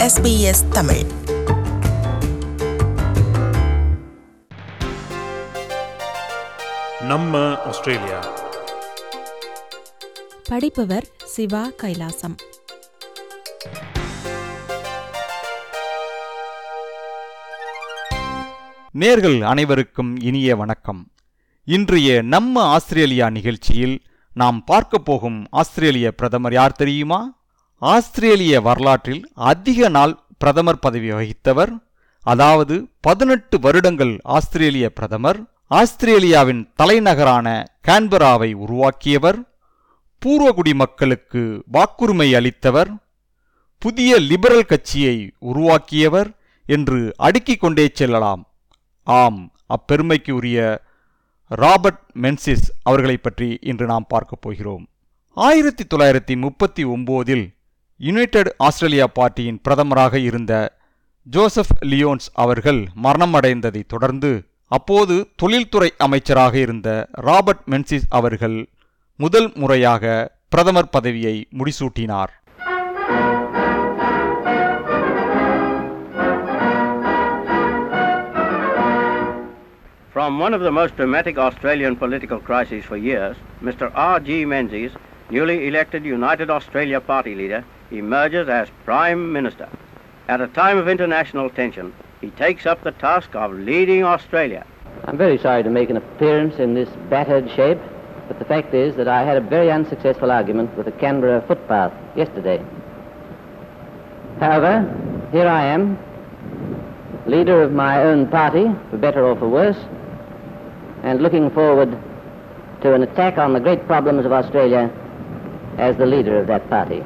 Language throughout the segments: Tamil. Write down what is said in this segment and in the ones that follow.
SBS தமிழ் நம்ம ஆஸ்திரேலியா படிப்பவர் சிவா கைலாசம் நேர்கள் அனைவருக்கும் இனிய வணக்கம் இன்றைய நம்ம ஆஸ்திரேலியா நிகழ்ச்சியில் நாம் பார்க்க போகும் ஆஸ்திரேலிய பிரதமர் யார் தெரியுமா ஆஸ்திரேலிய வரலாற்றில் அதிக நாள் பிரதமர் பதவி வகித்தவர் அதாவது பதினெட்டு வருடங்கள் ஆஸ்திரேலிய பிரதமர் ஆஸ்திரேலியாவின் தலைநகரான கான்பராவை உருவாக்கியவர் பூர்வகுடி மக்களுக்கு வாக்குரிமை அளித்தவர் புதிய லிபரல் கட்சியை உருவாக்கியவர் என்று அடுக்கிக் கொண்டே செல்லலாம் ஆம் அப்பெருமைக்கு உரிய ராபர்ட் மென்சிஸ் அவர்களை பற்றி இன்று நாம் பார்க்க போகிறோம் ஆயிரத்தி தொள்ளாயிரத்தி முப்பத்தி ஒம்போதில் யுனைடெட் ஆஸ்திரேலியா பார்ட்டியின் பிரதமராக இருந்த ஜோசப் லியோன்ஸ் அவர்கள் மரணமடைந்ததை தொடர்ந்து அப்போது தொழில்துறை அமைச்சராக இருந்த ராபர்ட் மென்சிஸ் அவர்கள் முதல் முறையாக பிரதமர் பதவியை முடிசூட்டினார் From one of the most dramatic Australian political crises for years, Mr. R.G. Menzies, newly elected United Australia Party leader, emerges as Prime Minister. At a time of international tension, he takes up the task of leading Australia. I'm very sorry to make an appearance in this battered shape, but the fact is that I had a very unsuccessful argument with the Canberra footpath yesterday. However, here I am, leader of my own party, for better or for worse, and looking forward to an attack on the great problems of Australia as the leader of that party.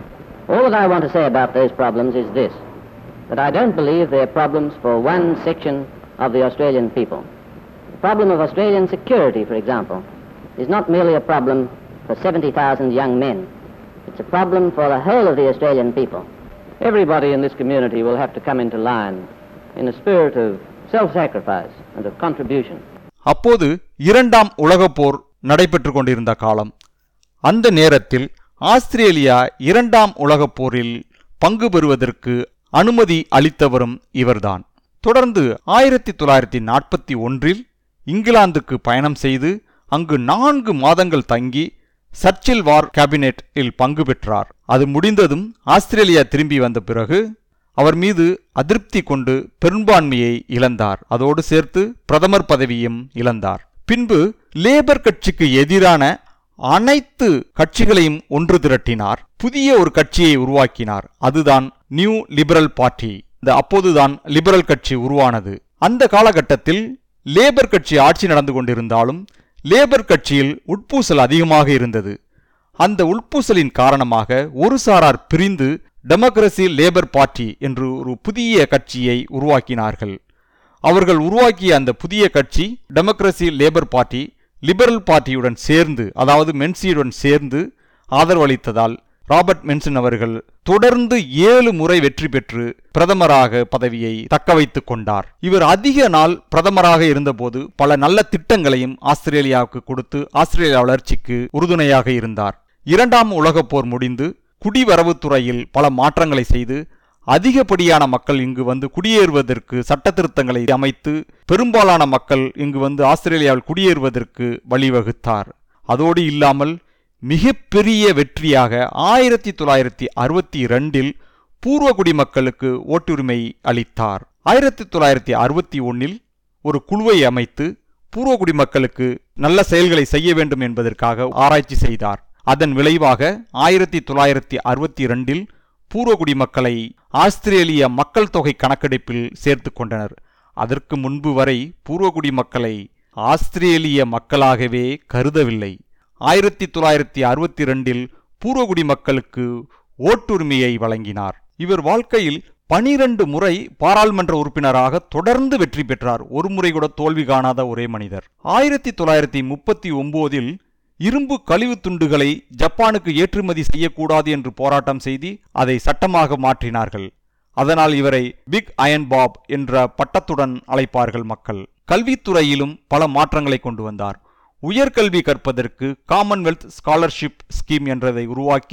All that I want to say about those problems is this that I don't believe they're problems for one section of the Australian people. The problem of Australian security, for example, is not merely a problem for 70,000 young men. It's a problem for the whole of the Australian people. Everybody in this community will have to come into line in a spirit of self-sacrifice and of contribution. அப்போது இரண்டாம் உலகப் போர் நடைபெற்று கொண்டிருந்த காலம் அந்த நேரத்தில் ஆஸ்திரேலியா இரண்டாம் உலகப் போரில் பங்கு பெறுவதற்கு அனுமதி அளித்தவரும் இவர்தான் தொடர்ந்து ஆயிரத்தி தொள்ளாயிரத்தி நாற்பத்தி ஒன்றில் இங்கிலாந்துக்கு பயணம் செய்து அங்கு நான்கு மாதங்கள் தங்கி சர்ச்சில் வார் கேபினெட்டில் பங்கு பெற்றார் அது முடிந்ததும் ஆஸ்திரேலியா திரும்பி வந்த பிறகு அவர் மீது அதிருப்தி கொண்டு பெரும்பான்மையை இழந்தார் அதோடு சேர்த்து பிரதமர் பதவியும் இழந்தார் பின்பு லேபர் கட்சிக்கு எதிரான அனைத்து கட்சிகளையும் ஒன்று திரட்டினார் புதிய ஒரு கட்சியை உருவாக்கினார் அதுதான் நியூ லிபரல் பார்ட்டி இந்த அப்போதுதான் லிபரல் கட்சி உருவானது அந்த காலகட்டத்தில் லேபர் கட்சி ஆட்சி நடந்து கொண்டிருந்தாலும் லேபர் கட்சியில் உட்பூசல் அதிகமாக இருந்தது அந்த உட்பூசலின் காரணமாக ஒரு சாரார் பிரிந்து டெமோக்ரசி லேபர் பார்ட்டி என்று ஒரு புதிய கட்சியை உருவாக்கினார்கள் அவர்கள் உருவாக்கிய அந்த புதிய கட்சி டெமோக்ரசி லேபர் பார்ட்டி லிபரல் பார்ட்டியுடன் சேர்ந்து அதாவது மென்சியுடன் சேர்ந்து ஆதரவளித்ததால் ராபர்ட் மென்சன் அவர்கள் தொடர்ந்து ஏழு முறை வெற்றி பெற்று பிரதமராக பதவியை தக்க வைத்துக் கொண்டார் இவர் அதிக நாள் பிரதமராக இருந்தபோது பல நல்ல திட்டங்களையும் ஆஸ்திரேலியாவுக்கு கொடுத்து ஆஸ்திரேலியா வளர்ச்சிக்கு உறுதுணையாக இருந்தார் இரண்டாம் உலகப் போர் முடிந்து குடிவரவுத்துறையில் பல மாற்றங்களை செய்து அதிகப்படியான மக்கள் இங்கு வந்து குடியேறுவதற்கு சட்ட திருத்தங்களை அமைத்து பெரும்பாலான மக்கள் இங்கு வந்து ஆஸ்திரேலியாவில் குடியேறுவதற்கு வழிவகுத்தார் அதோடு இல்லாமல் மிகப்பெரிய வெற்றியாக ஆயிரத்தி தொள்ளாயிரத்தி அறுபத்தி இரண்டில் பூர்வகுடி மக்களுக்கு ஓட்டுரிமை அளித்தார் ஆயிரத்தி தொள்ளாயிரத்தி அறுபத்தி ஒன்னில் ஒரு குழுவை அமைத்து பூர்வகுடி மக்களுக்கு நல்ல செயல்களை செய்ய வேண்டும் என்பதற்காக ஆராய்ச்சி செய்தார் அதன் விளைவாக ஆயிரத்தி தொள்ளாயிரத்தி அறுபத்தி இரண்டில் பூர்வகுடி மக்களை ஆஸ்திரேலிய மக்கள் தொகை கணக்கெடுப்பில் சேர்த்து கொண்டனர் அதற்கு முன்பு வரை பூர்வகுடி மக்களை ஆஸ்திரேலிய மக்களாகவே கருதவில்லை ஆயிரத்தி தொள்ளாயிரத்தி அறுபத்தி இரண்டில் பூர்வகுடி மக்களுக்கு ஓட்டுரிமையை வழங்கினார் இவர் வாழ்க்கையில் பனிரெண்டு முறை பாராளுமன்ற உறுப்பினராக தொடர்ந்து வெற்றி பெற்றார் ஒரு முறை கூட தோல்வி காணாத ஒரே மனிதர் ஆயிரத்தி தொள்ளாயிரத்தி முப்பத்தி ஒன்பதில் இரும்பு கழிவு துண்டுகளை ஜப்பானுக்கு ஏற்றுமதி செய்யக்கூடாது என்று போராட்டம் செய்து அதை சட்டமாக மாற்றினார்கள் அதனால் இவரை பிக் அயன் பாப் என்ற பட்டத்துடன் அழைப்பார்கள் மக்கள் கல்வித்துறையிலும் பல மாற்றங்களை கொண்டு வந்தார் உயர்கல்வி கற்பதற்கு காமன்வெல்த் ஸ்காலர்ஷிப் ஸ்கீம் என்றதை உருவாக்கி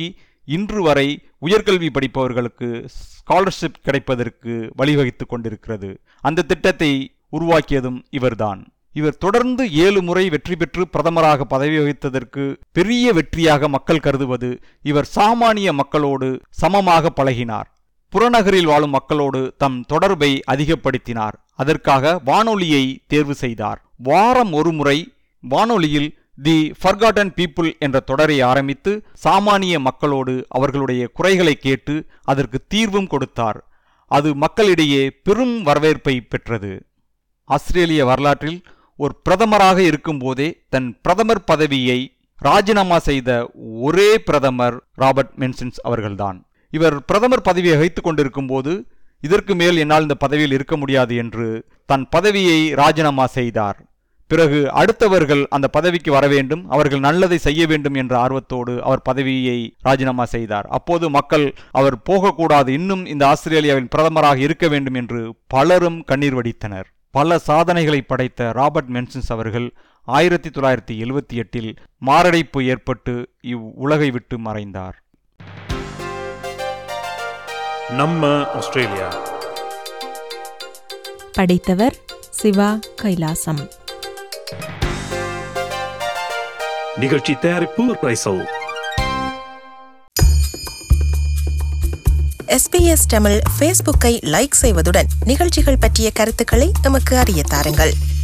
இன்று வரை உயர்கல்வி படிப்பவர்களுக்கு ஸ்காலர்ஷிப் கிடைப்பதற்கு வழிவகுத்துக் கொண்டிருக்கிறது அந்த திட்டத்தை உருவாக்கியதும் இவர்தான் இவர் தொடர்ந்து ஏழு முறை வெற்றி பெற்று பிரதமராக பதவி வகித்ததற்கு பெரிய வெற்றியாக மக்கள் கருதுவது இவர் சாமானிய மக்களோடு சமமாக பழகினார் புறநகரில் வாழும் மக்களோடு தம் தொடர்பை அதிகப்படுத்தினார் அதற்காக வானொலியை தேர்வு செய்தார் வாரம் ஒரு முறை வானொலியில் தி ஃபர்காட்டன் பீப்புள் என்ற தொடரை ஆரம்பித்து சாமானிய மக்களோடு அவர்களுடைய குறைகளை கேட்டு அதற்கு தீர்வும் கொடுத்தார் அது மக்களிடையே பெரும் வரவேற்பை பெற்றது ஆஸ்திரேலிய வரலாற்றில் ஒரு பிரதமராக இருக்கும்போதே தன் பிரதமர் பதவியை ராஜினாமா செய்த ஒரே பிரதமர் ராபர்ட் மென்சின்ஸ் அவர்கள்தான் இவர் பிரதமர் பதவியை வகித்துக் கொண்டிருக்கும் போது இதற்கு மேல் என்னால் இந்த பதவியில் இருக்க முடியாது என்று தன் பதவியை ராஜினாமா செய்தார் பிறகு அடுத்தவர்கள் அந்த பதவிக்கு வர வேண்டும் அவர்கள் நல்லதை செய்ய வேண்டும் என்ற ஆர்வத்தோடு அவர் பதவியை ராஜினாமா செய்தார் அப்போது மக்கள் அவர் போகக்கூடாது இன்னும் இந்த ஆஸ்திரேலியாவின் பிரதமராக இருக்க வேண்டும் என்று பலரும் கண்ணீர் வடித்தனர் பல சாதனைகளை படைத்த ராபர்ட் மென்சன்ஸ் அவர்கள் ஆயிரத்தி தொள்ளாயிரத்தி எழுவத்தி எட்டில் மாரடைப்பு ஏற்பட்டு இவ் உலகை விட்டு மறைந்தார் நம்ம ஆஸ்திரேலியா படைத்தவர் சிவா கைலாசம் நிகழ்ச்சி தயாரிப்பு ரைசல் எஸ்பிஎஸ் தமிழ் ஃபேஸ்புக்கை லைக் செய்வதுடன் நிகழ்ச்சிகள் பற்றிய கருத்துக்களை எமக்கு அறிய தாருங்கள்